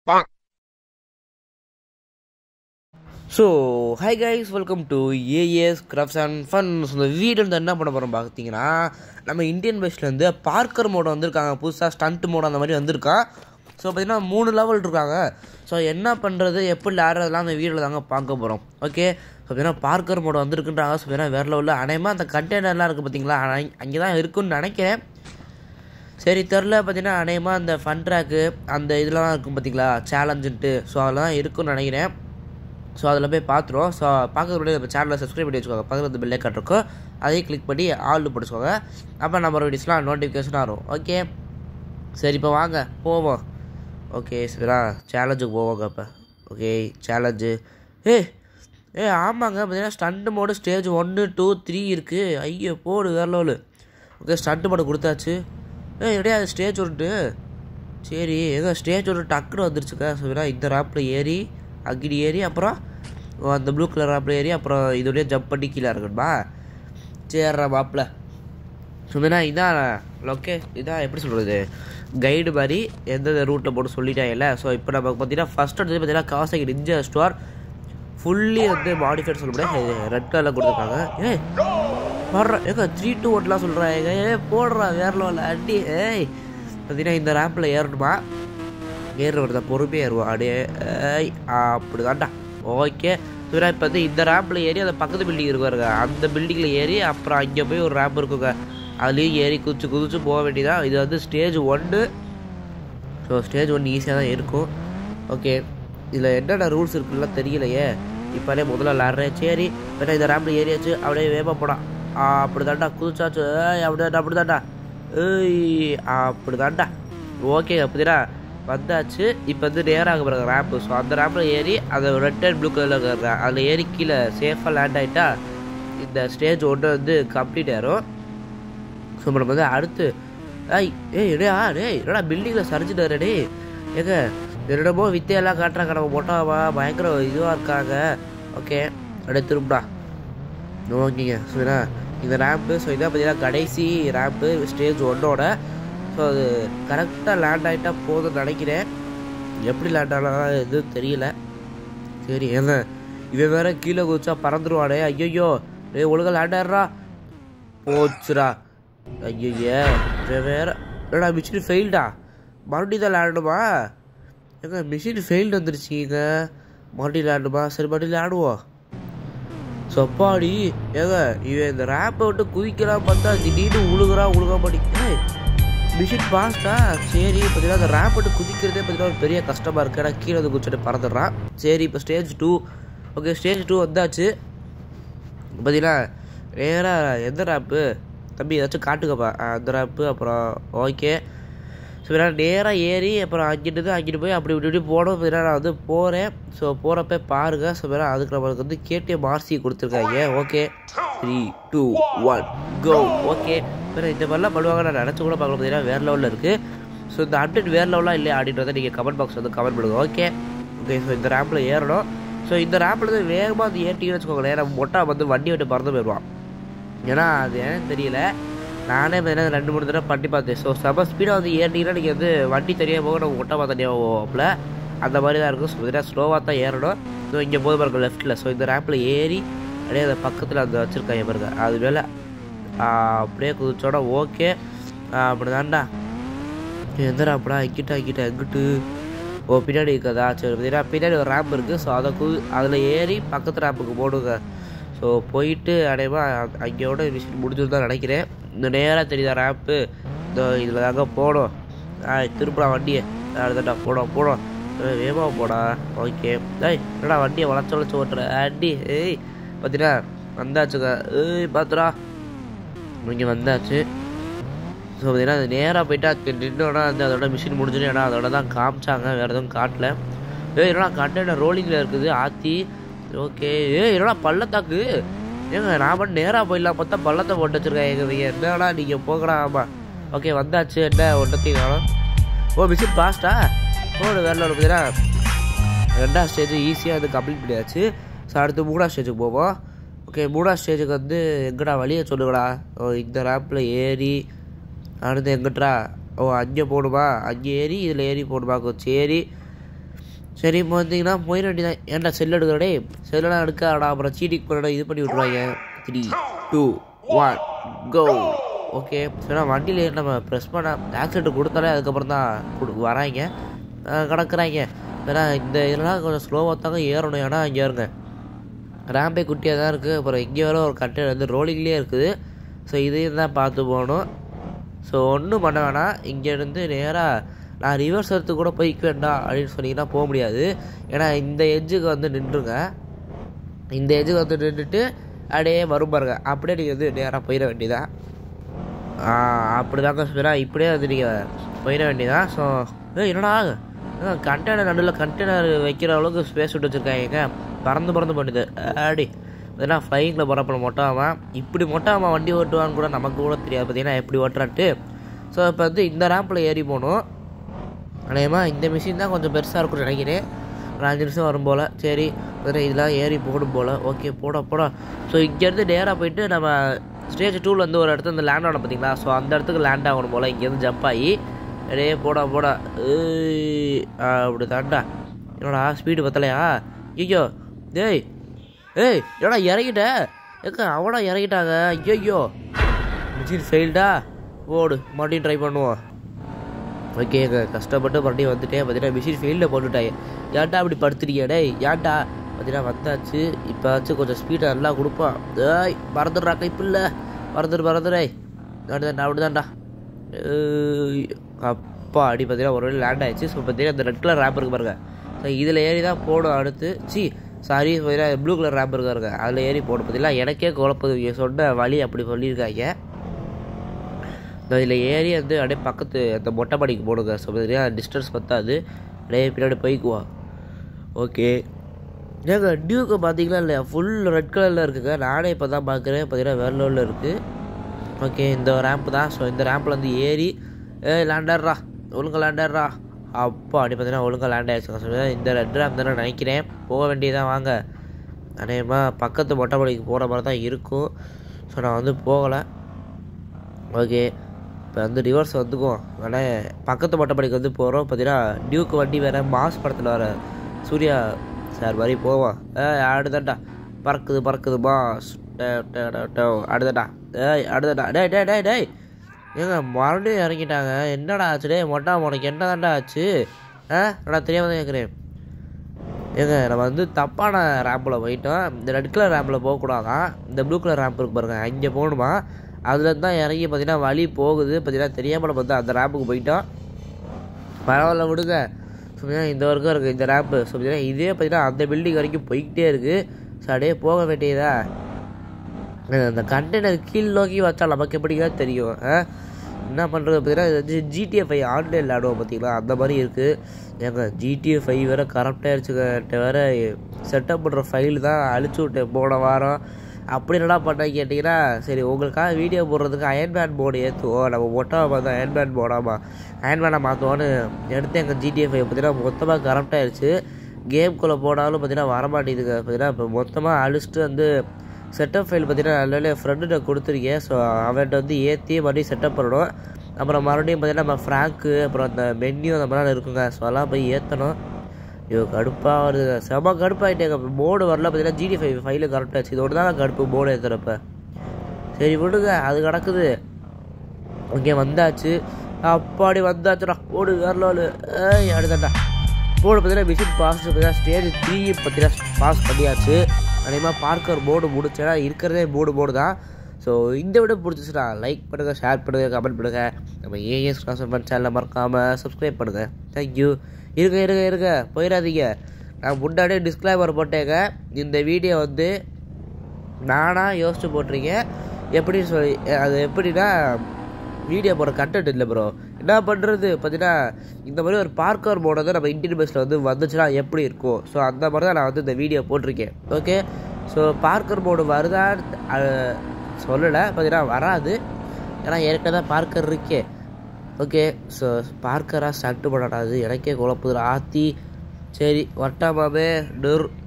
So hi guys welcome to A S crafts and funs இந்த video வந்து என்ன பண்ண போகிறோம் பார்த்தீங்கன்னா நம்ம இந்தியன் பேஸ்லேருந்து பார்க்கர் மோட வந்திருக்காங்க புதுசாக ஸ்டண்ட் மோட் அந்த மாதிரி வந்திருக்கான் ஸோ பார்த்தீங்கன்னா மூணு லெவல் இருக்காங்க ஸோ என்ன பண்ணுறது எப்படி விளையாடுறதுலாம் அந்த வீடியோவில் தாங்க பார்க்க போகிறோம் ஓகே ஸோ பார்த்தீங்கன்னா பார்க்கர் மோட வந்திருக்குன்றாங்க ஸோ பார்த்தீங்கன்னா வேறு லெவலில் அனைமா அந்த கண்டெய்னர்லாம் இருக்குது பார்த்தீங்களா அங்கே தான் இருக்குன்னு நினைக்கிறேன் சரி தெரில பார்த்தீங்கன்னா அநேகமாக அந்த ஃபன் ட்ராக்கு அந்த இதெல்லாம் இருக்கும் பார்த்தீங்களா சேலஞ்சுன்ட்டு ஸோ அதெல்லாம் தான் இருக்குன்னு நினைக்கிறேன் ஸோ அதில் போய் பார்த்துருவோம் ஸோ பார்க்கறது முன்னாடி நம்ம சேனலை சப்ஸ்கிரைப் பண்ணி வச்சுக்கோங்க பக்கத்தில் பெல்லை கட்டிருக்கோம் அதையும் கிளிக் பண்ணி ஆள் பிடிச்சிக்கோங்க அப்போ நம்ம வீடியோஸ்லாம் நோட்டிஃபிகேஷன் வரும் ஓகே சரி இப்போ வாங்க போவோம் ஓகே சரிடா சேலஞ்சுக்கு போவோங்க இப்போ ஓகே சேலஞ்சு ஏ ஏ ஆமாங்க பார்த்தீங்கன்னா ஸ்டண்ட் மோடு ஸ்டேஜ் ஒன்று டூ த்ரீ இருக்குது ஐயோ போடு வேற லெவலு ஓகே ஸ்டண்ட் மோடு கொடுத்தாச்சு ஏ எப்படியா ஸ்டேஜ் ஒன்று சரி எங்க ஸ்டேஜ் ஒரு டக்குன்னு வந்துருச்சுக்கா சரிடா இந்த ராப்பில் ஏறி அக்கிடி ஏறி அப்புறம் அந்த ப்ளூ கலர் ராப்பில் ஏறி அப்புறம் இதோடய ஜம்ப் பண்ணி கீழே இருக்கணுமா சேர்ற மாப்பில் சும்மா இதான் லொக்கே இதான் எப்படி சொல்கிறது கைடு மாதிரி எந்தெந்த ரூட்டில் போட்டு சொல்லிட்டாங்கல்ல ஸோ இப்போ நம்ம பார்த்தீங்கன்னா ஃபஸ்ட் எடுத்து பார்த்தீங்கன்னா காசகி நிஞ்ச ஸ்டோர் ஃபுல்லி வந்து மாடிஃபைட் சொல்ல முடியாது ரெட் கலரில் கொடுத்துருக்காங்க ஏ வர்ற ஏங்க த்ரீ டூ ஒன்லாம் சொல்கிறாங்க ஏ போடுறா வேற லெவலில் அடி ஏய் பார்த்தீங்கன்னா இந்த ரேம்பில் ஏறணுமா ஏறுறது தான் பொறுமையாக ஏறுவோம் அப்படியே ஏய் அப்படி தான்டா ஓகே இவரா இப்போ வந்து இந்த ரேம்பில் ஏறி அந்த பக்கத்து பில்டிங் இருக்கு பாருங்க அந்த பில்டிங்கில் ஏறி அப்புறம் அங்கே போய் ஒரு ரேம்ப் இருக்குங்க அதுலேயும் ஏறி குதிச்சு குதிச்சு போக வேண்டியதான் இது வந்து ஸ்டேஜ் ஒன்று ஸோ ஸ்டேஜ் ஒன்று ஈஸியாக தான் இருக்கும் ஓகே இதில் என்னென்ன ரூல்ஸ் இருக்குல்ல தெரியலையே இப்போலே முதல்ல விளாட்றேன் சரி வேணா இந்த ரேம்பில் ஏறியாச்சு அப்படியே வேப்ப போடா அப்படி தாண்டா குதிச்சாச்சு ஏய் அப்படி தாண்டா அப்படி தாண்டா ஏய் அப்படி தாண்டா ஓகே அப்படிதாடா வந்தாச்சு இப்போ வந்து நேராக பிறகு ரேம்ப்பு ஸோ அந்த ரேம்பில் ஏறி அந்த ரெட் அண்ட் ப்ளூ கலரில் இருக்கிற அதில் ஏறி கீழே சேஃபாக லேண்ட் ஆகிட்டா இந்த ஸ்டேஜ் ஒன்று வந்து கம்ப்ளீட் ஆயிரும் ஸோ நம்ம வந்து அடுத்து ஐய் ஏய் டேய் ஆ டேய் என்னடா பில்டிங்கில் சரிஞ்சுட்டு டே ஏங்க என்னடமோ வித்தையெல்லாம் காட்டுறாங்க நம்ம மொட்டாவா பயங்கர இதுவாக இருக்காங்க ஓகே அப்படியே திரும்படா ஓகேங்க ஸோ என்ன இந்த ரேம்ப்பு ஸோ இதான் பார்த்தீங்கன்னா கடைசி ரேம்ப்பு ஸ்டேஜ் ஒன்னோட ஸோ அது கரெக்டாக லேண்ட் ஆகிட்டா போதும்னு நினைக்கிறேன் எப்படி லேண்ட் ஆனால் எதுவும் தெரியல சரி ஏங்க இவன் வேற கீழே குதிச்சா பறந்துருவானே ஐயோ டேய் ஒழுங்கா லேண்ட் ஆடுறா போச்சுடா ஐயய்ய இவன் வேற என்னடா மிஷின் ஃபெயில்டா மறுபடியும் தான் லேண்டுமா ஏங்க மிஷின் ஃபெயில்டு வந்துருச்சுங்க மறுபடியும் லேண்டுமா சரி மறுபடியும் லேடுவோம் சொப்பாடி ஏங்க இவன் இந்த ரேப்பை விட்டு குதிக்கலாம் பார்த்தா திடீர்னு உழுகுறான் உழுக மாட்டி மிஷின் பாஸ்டா சரி பார்த்தீங்கன்னா அந்த ரேப் விட்டு குதிக்கிறதே பார்த்தீங்கன்னா ஒரு பெரிய கஷ்டமாக இருக்குது ஏன்னா கீழே வந்து குதிச்சுட்டு பறந்துடுறான் சரி இப்போ stage two okay stage two வந்தாச்சு பார்த்தீங்கன்னா நேராக எந்த ரேப்பு தம்பி ஏதாச்சும் காட்டுக்கப்பா அந்த ரேப்பு அப்புறம் ஓகே ஸோ நேராக ஏறி அப்புறம் அங்கிட்டு அங்கிட்டு போய் அப்படி இப்படி இப்படி போனோம் பார்த்தீங்கன்னா நான் வந்து போகிறேன் ஸோ போகிறப்ப பாருங்கள் ஸோ வேணா அதுக்கு நம்மளுக்கு வந்து கேடிஎம் ஆர்சி கொடுத்துருக்காங்க okay three two one go okay வேறு இந்த மாதிரிலாம் பண்ணுவாங்க நான் நினச்சி கூட பார்க்கல பார்த்தீங்கன்னா வேறு லெவலில் இருக்குது ஸோ இந்த அப்டேட் வேறு லெவலாக இல்லையா அப்படின்றத நீங்கள் கமெண்ட் பாக்ஸ் வந்து கமெண்ட் பண்ணுங்க ஓகே ஓகே ஸோ இந்த ரேம்பில் ஏறணும் ஸோ இந்த ரேம்பில் வந்து வேகமாக வந்து ஏற்றிங்கன்னு வச்சுக்கோங்களேன் நம்ம மொட்டா வந்து வண்டி விட்டு பறந்து போயிடுவான் ஏன்னா அது ஏன்னு தெரியல நானே பார்த்தீங்கன்னா ரெண்டு மூணு தடவை பண்ணி பார்த்தேன் ஸோ செம ஸ்பீடாக வந்து ஏறிட்டீங்கன்னா நீங்கள் வந்து வண்டி தனியாக போக நம்ம ஒட்டமாக தனியாக போகல அந்த மாதிரி தான் இருக்கும் ஸோ பார்த்தீங்கன்னா ஸ்லோவாக தான் ஏறணும் ஸோ இங்கே போது பாருங்க லெஃப்ட்டில் ஸோ இந்த ரேம்பில் ஏறி அப்படியே அந்த பக்கத்தில் அந்த வச்சுருக்காங்க பாருங்க அது மேலே அப்படியே குதிச்சோட ஓகே அப்படி தான்டா எந்த ரேப்டா இங்கிட்ட இங்கிட்ட எங்கிட்டு ஓ பின்னாடி இருக்கதா சரி பார்த்தீங்கன்னா பின்னாடி ஒரு ரேம்ப் இருக்குது ஸோ அதை கு அதில் ஏறி பக்கத்து ரேம்புக்கு போடுங்க ஸோ போயிட்டு அடையமா அங்கேயோட மிஷின் முடிஞ்சது தான் நினைக்கிறேன் இந்த நேராக தெரியுதா ரேப்பு இந்த இதில் தாங்க போடும் ஆ திருப்படா வண்டியை அடுத்தடா போடும் போடும் வேகமாக போடா ஓகே ஏய் என்னடா வண்டியை வளைச்சு வளைச்சு ஓட்டுற அடி ஏய் பார்த்தீங்கன்னா வந்தாச்சுங்க ஏய் பார்த்துடா இங்கே வந்தாச்சு ஸோ பார்த்தீங்கன்னா அது நேராக போயிட்டு அது நின்னோட அந்த அதோட மிஷின் முடிஞ்சுன்னு ஏன்னா அதோட தான் காமிச்சாங்க வேறு எதுவும் காட்டல ஏய் என்னடா கண்டெய்னர் ரோலிங்கில் இருக்குது ஆத்தி ஓகே ஏ என்னடா பள்ளத்தாக்கு ஏங்க நான் மட்டும் நேராக போயிடலாம் பார்த்தா பள்ளத்தை போட்டு வச்சுருக்கேன் எங்கள் நீங்கள் என்னடா நீங்கள் போகடா ஆமாம் ஓகே வந்தாச்சு என்ன ஒன்றத்தையும் காணும் ஓ மிஷின் பாஸ்டா ஓடு வேற பார்த்தீங்கன்னா ரெண்டாம் ஸ்டேஜ் ஈஸியாக வந்து கம்ப்ளீட் பண்ணியாச்சு ஸோ அடுத்து மூணாம் ஸ்டேஜுக்கு போவோம் ஓகே மூணாம் ஸ்டேஜுக்கு வந்து எங்கடா வழியை சொல்லுங்கடா ஓ இந்த ரேம்பில் ஏறி அடுத்து எங்கிட்டா ஓ அங்கே போகணுமா அங்கே ஏறி இதில் ஏறி போகணுமா சரி சரி இப்போ வந்தீங்கன்னா போயிட வேண்டியதான் ஏன்டா செல் எடுக்கிறடே செல்லெல்லாம் எடுக்காடா அப்புறம் சீட்டிக்கு போனடா இது பண்ணி விட்ருவாங்க three two one go okay சரி வண்டியில் ஏறி நம்ம ப்ரெஸ் பண்ண ஆக்சிடென்ட் கொடுத்தாலே அதுக்கப்புறம் தான் கொடு வராங்க அஹ் கிடக்குறாங்க ஏன்னா இந்த இதெல்லாம் கொஞ்சம் ஸ்லோவாக தாங்க ஏறணும் ஏன்னா இங்கே இருங்க ரேம்பே குட்டியாக தான் இருக்குது அப்புறம் இங்கே வர ஒரு கண்டெய்னர் வந்து ரோலிங்லேயே இருக்குது ஸோ இதையும் தான் பார்த்து போகணும் ஸோ ஒன்றும் பண்ண வேணாம் இங்கேருந்து நேராக நான் ரிவர்ஸ் எடுத்து கூட போய்க்க வேண்டாம் அப்படின்னு சொன்னீங்கன்னா போக முடியாது ஏன்னா இந்த எட்ஜுக்கு வந்து நின்றுங்க இந்த எட்ஜுக்கு வந்து நின்றுட்டு அப்படியே வரும் பாருங்க அப்படியே நீங்கள் வந்து நேராக போயிட வேண்டியதான் அப்படி தாங்க சொல்கிறேன் இப்படியே வந்து நீங்கள் போயிட வேண்டியதான் ஸோ என்னடா கண்டெய்னர் நடுவில் கண்டெய்னர் வைக்கிற அளவுக்கு ஸ்பேஸ் விட்டு வச்சுருக்காங்க பறந்து பறந்து பண்ணுது ஆடி இதெல்லாம் ஃப்ளைங்கில் போகிறப்ப மொட்டாமல் இப்படி மொட்டாமல் வண்டி ஓட்டுவான்னு கூட நமக்கு கூட தெரியாது பார்த்தீங்கன்னா எப்படி ஓட்டுறான்ட்டு ஸோ இப்போ வந்து இந்த ரேம்பில் ஏறி போகணும் அநேகமாக இந்த மிஷின் தான் கொஞ்சம் பெருசாக இருக்கும்னு நினைக்கிறேன் ஒரு அஞ்சு நிமிஷம் வரும் போல் சரி அப்புறம் இதெல்லாம் ஏறி போடும் போல் ஓகே போட போட ஸோ இங்கேருந்து நேராக போயிட்டு நம்ம ஸ்டேஜ் டூவில் வந்து ஒரு இடத்துல இந்த லேண்ட் ஆகணும் பார்த்தீங்களா ஸோ அந்த இடத்துக்கு லேண்ட் ஆகணும் போல் இங்கேருந்து ஜம்ப் ஆகி அப்படியே போடா போடா ஏய், ஆ, அப்படி தாண்டா என்னடா ஸ்பீடு பத்தலையா ஐயோ டேய் ஏய் என்னடா இறங்கிட்ட ஏக்கா அவனா இறங்கிட்டாங்க ஐயோ மிஷின் ஃபெயில்டா ஓடு மறுபடியும் ட்ரை பண்ணுவோம் ஓகேங்க கஷ்டப்பட்டு மறுபடியும் வந்துட்டேன் பார்த்தீங்கன்னா மிஷின் ஃபெயிலில் போட்டுட்டாங்க ஏன்டா அப்படி படுத்துறீங்க டேய் ஏன்டா பார்த்தீங்கன்னா வந்தாச்சு இப்போச்சும் கொஞ்சம் ஸ்பீடை நல்லா கொடுப்பான் ஏய் மறந்துடுறா கைப்பில்ல மறந்துடு மறந்துடே அப்படிதான்டா அப்படிதான்டா ஏய், அப்பா அடி பார்த்தீங்கன்னா ஒரு வேளை லேண்ட் ஆயிடுச்சு ஸோ பார்த்தீங்கன்னா இந்த ரெட் கலர் ரேப் இருக்கு பாருங்க ஸோ இதில் ஏறி தான் போடும் அடுத்து சி சாரி பார்த்தீங்கன்னா ப்ளூ கலர் ரேப் இருக்கு பாருங்க அதில் ஏறி போடும் பார்த்தீங்களா எனக்கே குழப்பது இவங்க சொன்ன வழி அப்படி சொல்லியிருக்காங்க இதில் ஏறி வந்து அப்படியே பக்கத்து அந்த மொட்டை மாடிக்கு போடுங்க ஸோ பார்த்தீங்கன்னா டிஸ்டன்ஸ் பத்தாது அப்படியே பின்னாடி போய்க்குவோம் ஓகே ஏங்க டியூக்கு பார்த்தீங்களா இல்லையா ஃபுல் ரெட் கலரில் இருக்குங்க நானே இப்போ தான் பார்க்குறேன் பார்த்தீங்கன்னா வேறு லெவலில் இருக்குது ஓகே இந்த ரேம்ப் தான் ஸோ இந்த ரேம்பில் வந்து ஏறி ஏய் லேண்டர்ரா ஒழுங்கா லேண்டர்ரா அப்பா அப்படி பார்த்தீங்கன்னா ஒழுங்கா லேண்ட் ஆயிடுச்சுங்க ஸோ இந்த ரெட் ரேம்ப் தானே நினைக்கிறேன் போக வேண்டியதான் வாங்க அநேகமாக பக்கத்து மொட்டை மாடிக்கு போகிற மாதிரி தான் இருக்கும் ஸோ நான் வந்து போகலை ஓகே இப்போ வந்து ரிவர்ஸ் வந்துக்குவோம் ஆனால் பக்கத்து மொட்டைப்படிக்கு வந்து போகிறோம் பார்த்தீங்கன்னா டியூக்கு வண்டி வேறு மாஸ் படத்தில் வர சூர்யா சார் மாதிரி போவோம் ஏ அடுதாண்டா பறக்குது பறக்குது மாஸ் அடுதாண்டா ஏய் அடுதாண்டா டேய் டேய் டேய் டேய் ஏங்க மறுபடியும் இறங்கிட்டாங்க என்னடா ஆச்சு டேய் மொட்டா உனக்கு என்னதான்டா ஆச்சு ஆ நான் தெரியாம தான் கேட்குறேன் ஏங்க நம்ம வந்து தப்பான ரேம்பில் போயிட்டோம் இந்த ரெட் கலர் ரேம்பில் போகக்கூடாதான் இந்த ப்ளூ கலர் ரேம்ப் இருக்கு பாருங்க அங்கே போகணுமா அதில் தான் இறங்கி பார்த்தீங்கன்னா வழி போகுது பார்த்தீங்கன்னா தெரியாமல் நம்ம வந்து அந்த ரேம்புக்கு போயிட்டோம் பரவாயில்ல விடுங்க சும்மா இந்த வரைக்கும் இருக்குது இந்த ரேம்பு ஸோ பார்த்தீங்கன்னா இதே பார்த்தீங்கன்னா அந்த பில்டிங் வரைக்கும் போய்கிட்டே இருக்குது ஸோ அப்படியே போக வேண்டியதா அந்த கண்டெய்னர் கீழ் நோக்கி வச்சா நமக்கு எப்படிங்க தெரியும் ஆ? என்ன பண்ணுறது பார்த்தீங்கன்னா இது வந்து ஜிடிஏ ஃபைவ் ஆன்லைன் விளாடுவோம் பார்த்தீங்களா அந்த மாதிரி இருக்குது ஏங்க ஜிடிஏ ஃபைவ் வேறு கரெக்டாக இருந்துச்சுக்கிட்ட வேறு செட்டப் பண்ணுற ஃபைல் தான் அழிச்சு விட்டேன் போன வாரம் அப்படி என்னடா பண்ணேன் கேட்டிங்கன்னா சரி உங்களுக்காக வீடியோ போடுறதுக்கு அயன்மேன் போர்டு ஏற்றுவோம் நம்ம மொட்டை பார்த்தா அயன்மேன் போடாமா அயன்மேனை மாற்றுவோன்னு எடுத்து எங்கள் ஜிடிஏ ஃபைவ் பார்த்தீங்கன்னா மொத்தமாக கரெக்டாகிடுச்சு கேம்குள்ளே போனாலும் பார்த்தீங்கன்னா வரமாட்டேங்குதுங்க பார்த்தீங்கன்னா இப்போ மொத்தமாக அழிச்சிட்டு வந்து செட்டப் ஃபைல் பார்த்தீங்கன்னா நல்ல ஃப்ரெண்டுகிட்ட கொடுத்துருக்கேன் ஸோ அவன்கிட்ட வந்து ஏற்றி மறுபடியும் செட்டப் பண்ணணும் அப்புறம் மறுபடியும் பார்த்தீங்கன்னா நம்ம ஃப்ராங்க்கு அப்புறம் அந்த மென்யூ அந்த மாதிரிலாம் இருக்குங்க ஸோ அதெல்லாம் போய் ஏற்றணும் ஐயோ கடுப்பாக வருது செம கடுப்பாகிட்டேங்க போர்டு வரல பார்த்தீங்கன்னா ஜிடி ஃபைவ் ஃபைலு கரெக்டாச்சு இதோட தான் கடுப்பு போர்டு ஏற்றுறப்ப சரி விடுங்க அது கிடக்குது ஓகே வந்தாச்சு அப்பாடி வந்தாச்சுடா ஓடு வேறலோடு ஏய் அடுத்தாண்டா போர்டு பார்த்தீங்கன்னா மிஷின் பாஸ் பார்த்தீங்கன்னா ஸ்டேஜ் த்ரீ பார்த்தீங்கன்னா பாஸ் பண்ணியாச்சு அதேமாதிரி பார்க்கர் போர்டு முடிச்சேன்னா இருக்கிறதே போர்டு போர்டு தான் ஸோ இந்த விட பிடிச்சிச்சுன்னா லைக் பண்ணுங்கள் ஷேர் பண்ணுங்கள் கமெண்ட் பண்ணுங்கள் நம்ம ஏஎஸ் கிளாஸ் சேனலை மறக்காமல் சப்ஸ்கிரைப் பண்ணுங்கள் தேங்க்யூ இருங்க இருங்க இருங்க போயிடாதீங்க நான் முன்னாடியே டிஸ்க்ளைமர் போட்டேங்க இந்த வீடியோ வந்து நானாக யோசிச்சு போட்டிருக்கேன் எப்படி சொல்லி அது எப்படின்னா வீடியோ போடுற கண்டென்ட் இல்லை ப்ரோ என்ன பண்ணுறது பார்த்தீங்கன்னா இந்த மாதிரி ஒரு பார்க்கர் மோட் வந்து நம்ம இந்தியன் பஸ்ஸில் வந்து வந்துச்சுன்னா எப்படி இருக்கும் ஸோ அந்த மாதிரி தான் நான் வந்து இந்த வீடியோ போட்டிருக்கேன் ஓகே ஸோ பார்க்கர் மோடு வருதான்னு அஹ், சொல்லலை பார்த்தீங்கன்னா வராது ஏன்னா ஏற்கனவே தான் பார்க்கர் இருக்கே ஓகே ஸோ பார்க்கராக ஸ்டண்ட் பண்ணாது எனக்கே குழப்புது ஆத்தி சரி வட்டாமாமே டொர்